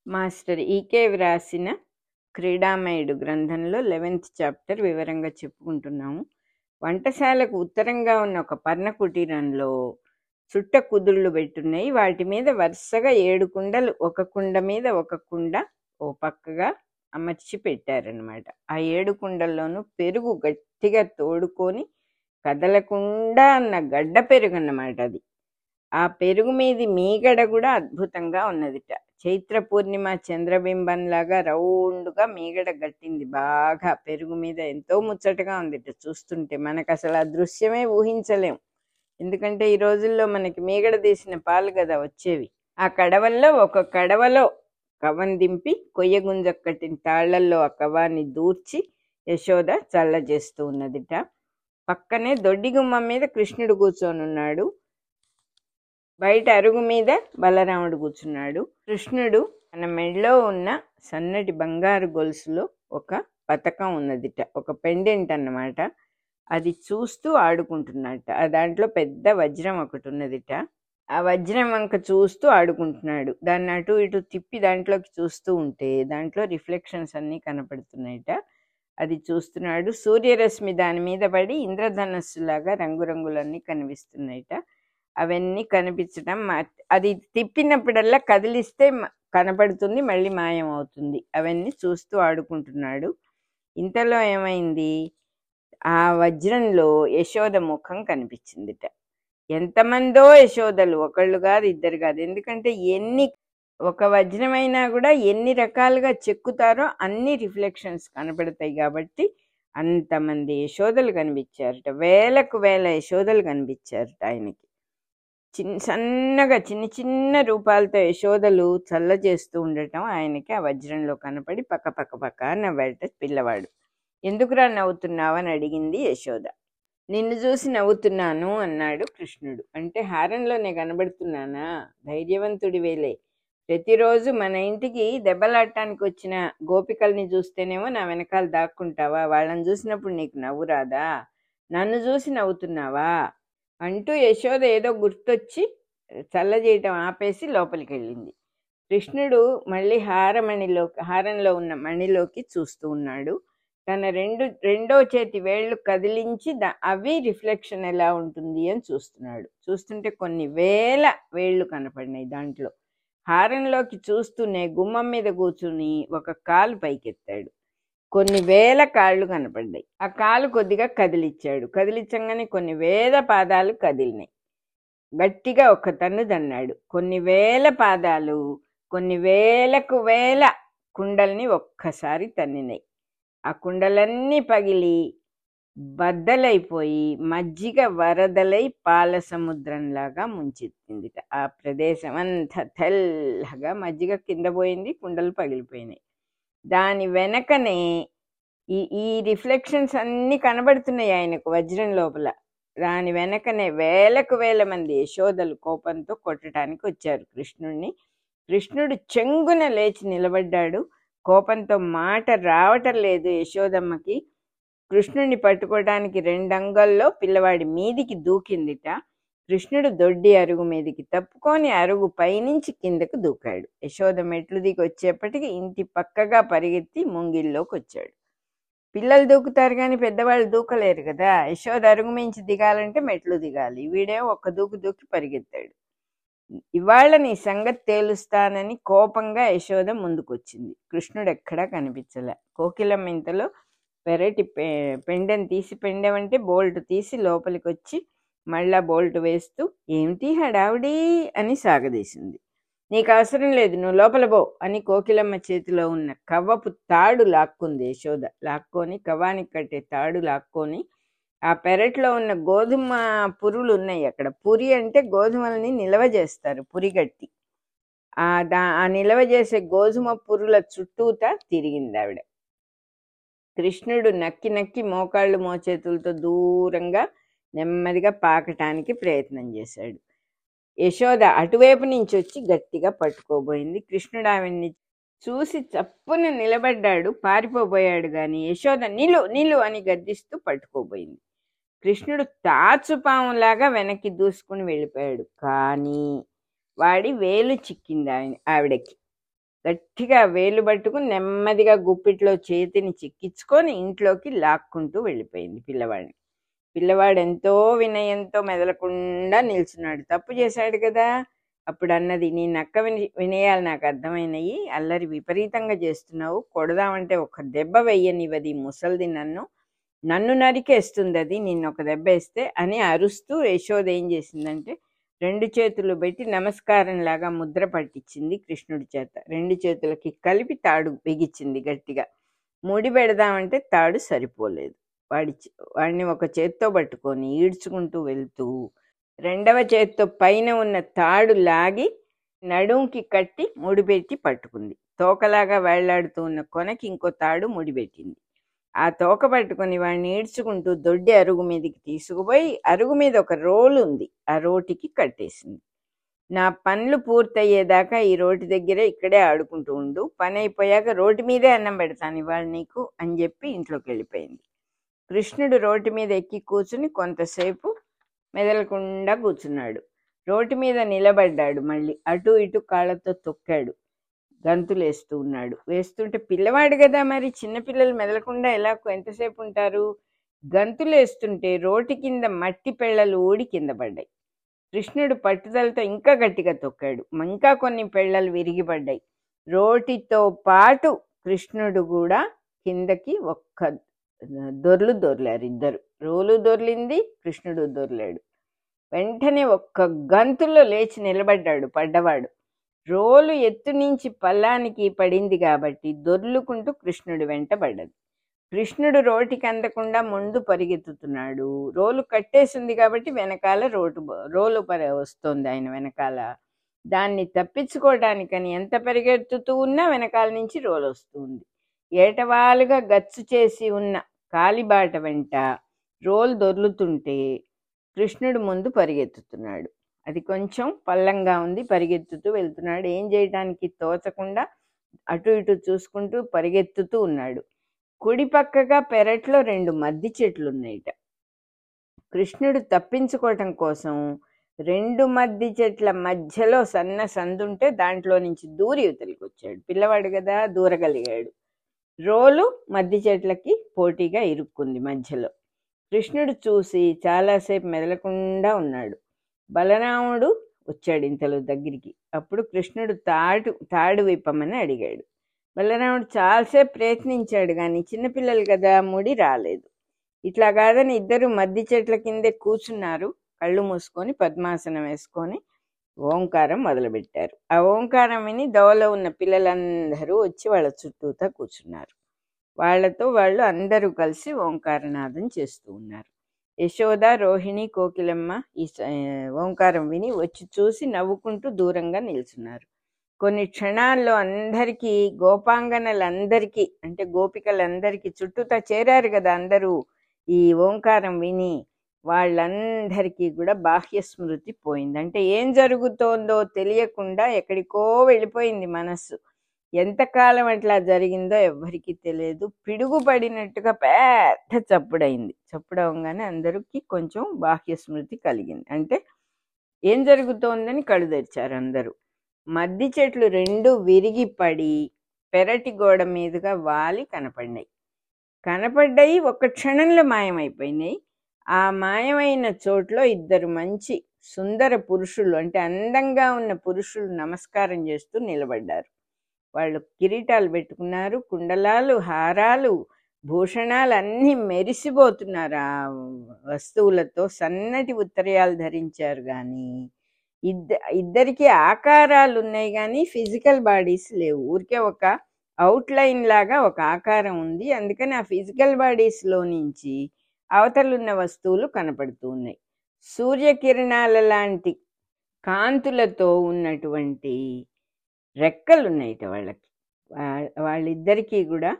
master ఈకే వ్రాసిన క్రీడామయుడు గ్రంథంలో eleventh chapter వివరంగా చెప్పుకుంటున్నాము వంటశాలకు ఉత్తరంగా ఉన్న ఒక పర్ణ కుటీరంలో చుట్ట కుదుళ్ళు పెట్టున్నాయి వాటి మీద వరుసగా ఏడు కుండలు ఒక కుండ మీద ఒక కుండ ఓ పక్కగా అమర్చి పెట్టారనమాట ఆ ఏడు కుండల్లోనూ పెరుగు గట్టిగా తోడుకొని కదలకుండా అన్న గడ్డ పెరుగు అన్నమాట అది ఆ పెరుగు మీది మీగడ కూడా అద్భుతంగా ఉన్నదిట చైత్ర పూర్ణిమ చంద్రబింబంలాగా రౌండ్గా మీగడ గట్టింది బాగా పెరుగు మీద ఎంతో ముచ్చటగా ఉందిట చూస్తుంటే మనకు అసలు ఆ దృశ్యమే ఊహించలేం ఎందుకంటే ఈ రోజుల్లో మనకి మీగడ తీసిన పాలు కదా వచ్చేవి ఆ కడవల్లో ఒక కడవలో కవ్వం దింపి కొయ్య గుంజ కట్టిన తాళ్లల్లో ఆ కవ్వాన్ని దూర్చి యశోద చల్ల చేస్తూ ఉన్నదిట పక్కనే దొడ్డి గుమ్మం మీద కృష్ణుడు కూర్చొని ఉన్నాడు బయట అరుగు మీద బలరాముడు కూర్చున్నాడు కృష్ణుడు తన మెడలో ఉన్న సన్నటి బంగారు గొలుసులో ఒక పథకం ఉన్నదిట ఒక పెండెంట్ అన్నమాట అది చూస్తూ ఆడుకుంటున్నట్ట ఆ దాంట్లో పెద్ద వజ్రం ఒకటి ఉన్నదిట ఆ వజ్రం వంక చూస్తూ ఆడుకుంటున్నాడు దాన్ని అటు ఇటు తిప్పి దాంట్లోకి చూస్తూ ఉంటే దాంట్లో రిఫ్లెక్షన్స్ అన్నీ కనపడుతున్నాయట అది చూస్తున్నాడు సూర్యరశ్మి దాని మీద పడి ఇంద్రధనస్సులాగా రంగురంగులన్నీ కనిపిస్తున్నాయట అవన్నీ కనిపించడం మా- అది తిప్పినప్పుడల్లా కదిలిస్తే మ- కనపడుతుంది మళ్ళీ మాయం అవుతుంది అవన్నీ చూస్తూ ఆడుకుంటున్నాడు ఇంతలో ఏమైంది ఆ వజ్రంలో యశోద ముఖం కనిపించిందిట ఎంతమందో యశోదలు ఒకళ్ళు కాదు ఇద్దరు కాదు ఎందుకంటే ఎన్ని ఒక వజ్రమైనా కూడా ఎన్ని రకాలుగా చెక్కుతారో అన్ని రిఫ్లెక్షన్స్ కనపడతాయి కాబట్టి అంతమంది యశోదలు కనిపించారట వేలకు వేల యశోదలు కనిపించారట ఆయనకి చిన్న సన్నగా చిన్న చిన్న రూపాలతో యశోదలు చల్ల చేస్తూ ఉండటం ఆయనకి ఆ వజ్రంలో కనపడి పక్క పక్క పక్క నవ్వాడట పిల్లవాడు ఎందుకురా నవ్వుతున్నావు అని అడిగింది యశోద నిన్ను చూసి నవ్వుతున్నాను అన్నాడు కృష్ణుడు అంటే హారంలోనే కనబడుతున్నానా ధైర్యవంతుడి వేలే ప్రతిరోజు మన ఇంటికి దెబ్బలాడటానికి వచ్చిన గోపికల్ని చూస్తేనేమో నా వెనకాల దాక్కుంటావా వాళ్ళని చూసినప్పుడు నీకు నవ్వు రాదా నన్ను చూసి నవ్వుతున్నావా అంటూ యశోద ఏదో గుర్తొచ్చి చల్ల చేయటం ఆపేసి లోపలికి వెళ్ళింది కృష్ణుడు మళ్ళీ హారమణిలో హారంలో ఉన్న మణిలోకి చూస్తూ ఉన్నాడు తన రెండు రెండో చేతి వేళ్ళు కదిలించి దా అవి రిఫ్లెక్షన్ ఎలా ఉంటుంది అని చూస్తున్నాడు చూస్తుంటే కొన్ని వేల వేళ్ళు కనపడినాయి దాంట్లో హారంలోకి చూస్తూనే గుమ్మం మీద కూర్చుని ఒక కాలు పైకెత్తాడు కొన్ని వేల కాళ్ళు కనపడ్డాయి ఆ కాలు కొద్దిగా కదిలిచ్చాడు కదిలించగానే కొన్ని వేల పాదాలు కదిలినాయి గట్టిగా ఒక తన్ను దన్నాడు కొన్ని వేల పాదాలు కొన్ని వేలకు వేల కుండల్ని ఒక్కసారి తన్నినాయి ఆ కుండలన్నీ పగిలి బద్దలైపోయి మజ్జిగ వరదలై పాల సముద్రంలాగా ముంచెత్తిందిట ఆ ప్రదేశం అంతా తెల్లగా మజ్జిగ కింద పోయింది కుండలు పగిలిపోయినాయి దాని వెనకనే ఈ ఈ రిఫ్లెక్షన్స్ అన్నీ కనబడుతున్నాయి ఆయనకు వజ్రం లోపల దాని వెనకనే వేలకు వేల మంది యశోదలు కోపంతో కొట్టడానికి వచ్చారు కృష్ణుడిని కృష్ణుడు చెంగున లేచి నిలబడ్డాడు కోపంతో మాట రావటం లేదు యశోదమ్మకి కృష్ణుడిని పట్టుకోవడానికి రెండంగల్లో పిల్లవాడి మీదికి దూకిందిట కృష్ణుడు దొడ్డి అరుగు మీదికి తప్పుకొని అరుగు పైనుంచి కిందకు దూకాడు యశోద మెట్లు దిగి వచ్చేప్పటికి ఇంటి పక్కగా పరిగెత్తి ముంగిల్లోకి వచ్చాడు పిల్లలు దూకుతారు కానీ పెద్దవాళ్ళు దూకలేరు కదా యశోద అరుగు మించి దిగాలంటే మెట్లు దిగాలి వీడే ఒక్క దూకు దూకి పరిగెత్తాడు ఇవాళ నీ సంగతి తేలుస్తానని కోపంగా యశోద ముందుకొచ్చింది కృష్ణుడు ఎక్కడా కనిపించలే కోకిలమ్మ ఇంతలో పెరటి పె పెండెని తీసి పెండెమంటే బోల్ట్ తీసి లోపలికి వచ్చి మళ్ళా బోల్ట్ వేస్తూ ఏమిటి హడావుడి అని సాగదీసింది నీకు అవసరం లేదు నువ్వు లోపల పో అని కోకిలమ్మ చేతిలో ఉన్న కవ్వపు తాడు లాక్కుంది యశోద లాక్కొని కవ్వానికి కట్టే తాడు లాక్కొని ఆ పెరట్లో ఉన్న గోధుమ పురులు ఉన్నాయి అక్కడ పురి అంటే గోధుమల్ని నిల్వ చేస్తారు పురిగట్టి ఆ దా ఆ నిల్వ చేసే గోధుమ పురుల చుట్టూతా తిరిగింది ఆవిడ కృష్ణుడు నక్కి నక్కి మోకాళ్ళు మోచేతులతో దూరంగా నెమ్మదిగా పాకటానికి ప్రయత్నం చేశాడు యశోద అటువైపు నుంచి వచ్చి గట్టిగా పట్టుకోబోయింది కృష్ణుడు ఆవిడ్ని చూసి చప్పున నిలబడ్డాడు పారిపోబోయాడు గాని యశోద నిలు నిలు అని గద్దిస్తూ పట్టుకోబోయింది కృష్ణుడు తాచుపాములాగా వెనక్కి దూసుకుని వెళ్ళిపోయాడు కానీ వాడి వేలు చిక్కింది ఆయన ఆవిడకి గట్టిగా వేలు పట్టుకుని నెమ్మదిగా గుప్పిట్లో చేతిని చిక్కించుకొని ఇంట్లోకి లాక్కుంటూ వెళ్ళిపోయింది పిల్లవాడిని పిల్లవాడు ఎంతో వినయంతో మెదలకుండా నిల్చున్నాడు తప్పు చేశాడు కదా అప్పుడు అన్నది నీ నక్క విని వినయాలు నాకు అర్థమైనయి అల్లరి విపరీతంగా చేస్తున్నావు కొడదామంటే ఒక దెబ్బ వెయ్యనివ్వది ముసలిది నన్ను నన్ను నరికేస్తుంది అది నిన్ను ఒక దెబ్బ వేస్తే అని అరుస్తూ యశోద ఏం చేసిందంటే రెండు చేతులు పెట్టి నమస్కారం లాగా ముద్ర పట్టించింది కృష్ణుడి చేత రెండు చేతులకి కలిపి తాడు బిగించింది గట్టిగా ముడి పెడదామంటే తాడు సరిపోలేదు వాడి చే- వాడిని ఒక చేత్తో పట్టుకొని ఈడ్చుకుంటూ వెళ్తూ రెండవ చేత్తో పైన ఉన్న తాడు లాగి నడుంకి కట్టి ముడిపెట్టి పట్టుకుంది తోకలాగా వేళ్లాడుతూ ఉన్న కొనకి ఇంకో తాడు ముడిపెట్టింది ఆ తోక పట్టుకొని వాడిని ఈడ్చుకుంటూ దొడ్డి అరుగు మీదకి తీసుకుపోయి అరుగు మీద ఒక రోలు ఉంది ఆ రోటికి కట్టేసింది నా పనులు పూర్తయ్యేదాకా ఈ రోటి దగ్గరే ఇక్కడే ఆడుకుంటూ ఉండు పని అయిపోయాక రోటి మీదే అన్నం పెడతాను ఇవాళ నీకు అని చెప్పి ఇంట్లోకి వెళ్ళిపోయింది కృష్ణుడు రోటి మీద ఎక్కి కూర్చుని కొంతసేపు మెదలకుండా కూర్చున్నాడు రోటి మీద నిలబడ్డాడు మళ్ళీ అటు ఇటు కాళ్ళతో తొక్కాడు గంతులు వేస్తూ ఉన్నాడు వేస్తుంటే పిల్లవాడు కదా మరి చిన్నపిల్లలు మెదలకుండా ఎలా ఎంతసేపు ఉంటారు గంతులు వేస్తుంటే రోటి కింద మట్టి పెళ్ళలు ఊడి కింద పడ్డాయి కృష్ణుడు పట్టుదలతో ఇంకా గట్టిగా తొక్కాడు ఇంకా కొన్ని పెళ్ళలు విరిగిపడ్డాయి రోటితో పాటు కృష్ణుడు కూడా కిందకి ఒక్క దొర్లు దొర్లారు ఇద్దరు రోలు దొర్లింది కృష్ణుడు దొర్లాడు వెంటనే ఒక్క గంతులో లేచి నిలబడ్డాడు పడ్డవాడు రోలు ఎత్తు నుంచి పల్లానికి పడింది కాబట్టి దొర్లుకుంటూ కృష్ణుడు వెంట పడ్డది కృష్ణుడు రోటికి అందకుండా ముందు పరిగెత్తుతున్నాడు రోలు కట్టేసింది కాబట్టి వెనకాల రోటు రోలు పర వస్తుంది ఆయన వెనకాల దాన్ని తప్పించుకోవడానికని ఎంత పరిగెత్తుతూ ఉన్నా వెనకాల నుంచి రోలు వస్తుంది ఏటవాలుగా గచ్చు చేసి ఉన్న కాలిబాట వెంట రోలు దొర్లుతుంటే కృష్ణుడు ముందు పరిగెత్తుతున్నాడు అది కొంచెం పల్లంగా ఉంది పరిగెత్తుతూ వెళ్తున్నాడు ఏం చేయడానికి తోచకుండా అటు ఇటు చూసుకుంటూ పరిగెత్తుతూ ఉన్నాడు కుడి పక్కగా పెరట్లో రెండు మద్ది చెట్లు ఉన్నాయిట కృష్ణుడు తప్పించుకోవటం కోసం రెండు మద్ది చెట్ల మధ్యలో సన్న సందుంటే దాంట్లో నుంచి దూరి యువతలికి వచ్చాడు పిల్లవాడు కదా దూరగలిగాడు రోలు మద్ది చెట్లకి పోటీగా ఇరుక్కుంది మధ్యలో కృష్ణుడు చూసి చాలాసేపు మెదలకుండా ఉన్నాడు బలరాముడు వచ్చాడు ఇంతలో దగ్గరికి అప్పుడు కృష్ణుడు తాడు తాడు విప్పమని అడిగాడు బలరాముడు చాలాసేపు ప్రయత్నించాడు కానీ చిన్నపిల్లలు కదా ముడి రాలేదు ఇట్లా కాదని ఇద్దరు మద్ది చెట్ల కిందే కూర్చున్నారు కళ్ళు మూసుకొని పద్మాసనం వేసుకొని ఓంకారం మొదలుపెట్టారు ఆ ఓంకారం విని దవలో ఉన్న పిల్లలందరూ వచ్చి వాళ్ళ చుట్టూతా కూర్చున్నారు వాళ్ళతో వాళ్ళు అందరూ కలిసి ఓంకారనాదం చేస్తూ ఉన్నారు యశోద రోహిణి కోకిలమ్మ ఈ స- ఓంకారం విని వచ్చి చూసి నవ్వుకుంటూ దూరంగా నిల్చున్నారు కొన్ని క్షణాల్లో అందరికీ గోపాంగనలందరికీ అంటే గోపికలందరికీ చుట్టూతా చేరారు కదా అందరూ ఈ ఓంకారం విని వాళ్ళందరికీ కూడా బాహ్య స్మృతి పోయింది అంటే ఏం జరుగుతోందో తెలియకుండా ఎక్కడికో వెళ్ళిపోయింది మనస్సు ఎంతకాలం అట్లా జరిగిందో ఎవ్వరికీ తెలియదు పిడుగు పడినట్టుగా పెద్ద చప్పుడైంది చప్పుడవగానే అందరికీ కొంచెం బాహ్య స్మృతి కలిగింది అంటే ఏం జరుగుతోందని కళ్ళు తెరిచారు అందరూ మద్ది చెట్లు రెండు విరిగి పడి పెరటి గోడ మీదుగా వాలి కనపడినాయి కనపడ్డాయి ఒక క్షణంలో మాయమైపోయినాయి ఆ మాయమైన చోట్లో ఇద్దరు మంచి సుందర పురుషులు అంటే అందంగా ఉన్న పురుషులు నమస్కారం చేస్తూ నిలబడ్డారు వాళ్ళు కిరీటాలు పెట్టుకున్నారు కుండలాలు హారాలు భూషణాలు అన్నీ మెరిసిపోతున్నారు ఆ వస్తువులతో సన్నటి ఉత్తరయాలు ధరించారు కానీ ఇద్ద ఇద్దరికి ఆకారాలు ఉన్నాయి కానీ ఫిజికల్ బాడీస్ లేవు ఊరికే ఒక అవుట్లైన్ లాగా ఒక ఆకారం ఉంది అందుకని ఆ ఫిజికల్ బాడీస్లో నుంచి అవతలున్న వస్తువులు కనపడుతూ ఉన్నాయి సూర్యకిరణాల లాంటి కాంతులతో ఉన్నటువంటి రెక్కలు ఉన్నాయిట వాళ్ళకి వా- వాళ్ళిద్దరికీ కూడా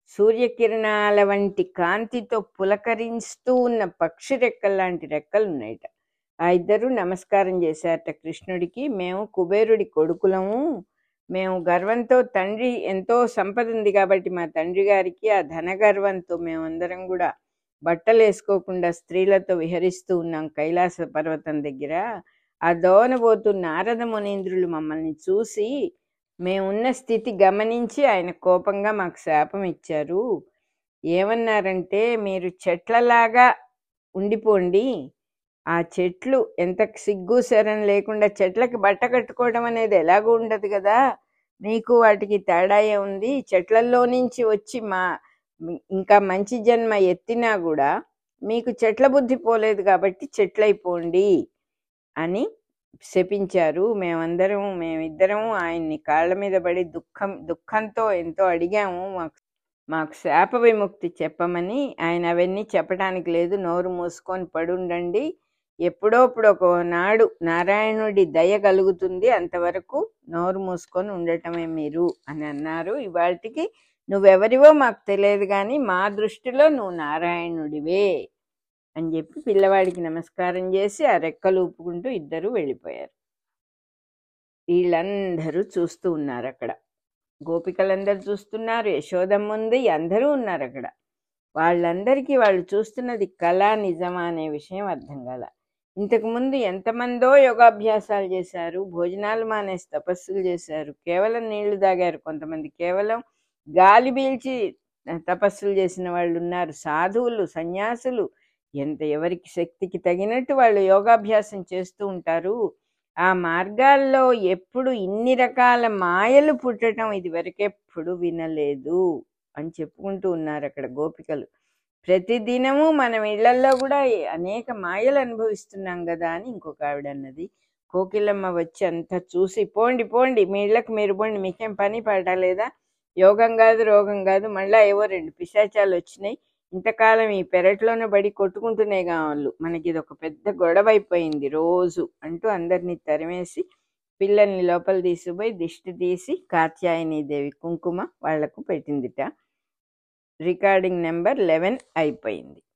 సూర్యకిరణాల వంటి కాంతితో పులకరిస్తూ ఉన్న పక్షి రెక్కల లాంటి రెక్కలు ఉన్నాయిట ఆ ఇద్దరు నమస్కారం చేశారట కృష్ణుడికి మేము కుబేరుడి కొడుకులము మేము గర్వంతో తండ్రి ఎంతో సంపద ఉంది కాబట్టి మా తండ్రి గారికి ఆ ధన గర్వంతో మేమందరం కూడా బట్టలు వేసుకోకుండా స్త్రీలతో విహరిస్తూ ఉన్నాం కైలాస పర్వతం దగ్గర ఆ దోవన పోతూ నారద మునీంద్రులు మమ్మల్ని చూసి మేమున్న స్థితి గమనించి ఆయన కోపంగా మాకు శాపం ఇచ్చారు ఏమన్నారంటే మీరు చెట్లలాగా ఉండిపోండి ఆ చెట్లు ఎంత సిగ్గు శరం లేకుండా చెట్లకి బట్ట కట్టుకోవడం అనేది ఎలాగో ఉండదు కదా మీకు వాటికి తేడా ఉంది చెట్లల్లో నుంచి వచ్చి మా ఇంకా మంచి జన్మ ఎత్తినా కూడా మీకు చెట్ల బుద్ధి పోలేదు కాబట్టి చెట్లయిపోండి అని శపించారు మేమందరం మేమిద్దరం ఆయన్ని కాళ్ళ మీద పడి దుఃఖం దుఃఖంతో ఎంతో అడిగాము మాకు మాకు శాప విముక్తి చెప్పమని ఆయన అవన్నీ చెప్పడానికి లేదు నోరు మూసుకొని పడుండండి ఎప్పుడోప్పుడు ఒక నాడు నారాయణుడి దయ కలుగుతుంది అంతవరకు నోరు మూసుకొని ఉండటమే మీరు అని అన్నారు ఇవాటికి నువ్వెవరివో మాకు తెలియదు కానీ మా దృష్టిలో నువ్వు నారాయణుడివే అని చెప్పి పిల్లవాడికి నమస్కారం చేసి ఆ రెక్కలు ఊపుకుంటూ ఇద్దరు వెళ్ళిపోయారు వీళ్ళందరూ చూస్తూ ఉన్నారు అక్కడ గోపికలందరూ చూస్తున్నారు యశోదమ్మ ఉంది అందరూ ఉన్నారు అక్కడ వాళ్ళందరికీ వాళ్ళు చూస్తున్నది కళ నిజమా అనే విషయం అర్థం కాల ఇంతకుముందు ఎంతమందో యోగాభ్యాసాలు చేశారు భోజనాలు మానేసి తపస్సులు చేశారు కేవలం నీళ్లు తాగారు కొంతమంది కేవలం గాలి పీల్చి తపస్సులు చేసిన వాళ్ళు ఉన్నారు సాధువులు సన్యాసులు ఎంత ఎవరికి శక్తికి తగినట్టు వాళ్ళు యోగాభ్యాసం చేస్తూ ఉంటారు ఆ మార్గాల్లో ఎప్పుడు ఇన్ని రకాల మాయలు పుట్టడం ఇది వరకెప్పుడు వినలేదు అని చెప్పుకుంటూ ఉన్నారు అక్కడ గోపికలు ప్రతిదినము మనం ఇళ్లల్లో కూడా అనేక మాయలు అనుభవిస్తున్నాం కదా అని ఇంకొక ఆవిడ అన్నది కోకిలమ్మ వచ్చి అంతా చూసి పోండి పోండి మీ ఇళ్ళకి మీరు పోండి మీకేం పని పడలేదా యోగం కాదు రోగం కాదు మళ్ళా ఏవో రెండు పిశాచాలు వచ్చినాయి ఇంతకాలం ఈ పెరట్లోనే బడి కొట్టుకుంటూనే కావాలి మనకి ఇది ఒక పెద్ద గొడవ అయిపోయింది రోజు అంటూ అందరినీ తరిమేసి పిల్లల్ని లోపల తీసుకుపోయి దిష్టి తీసి కాత్యాయని దేవి కుంకుమ వాళ్లకు పెట్టిందిట రికార్డింగ్ నెంబర్ లెవెన్ అయిపోయింది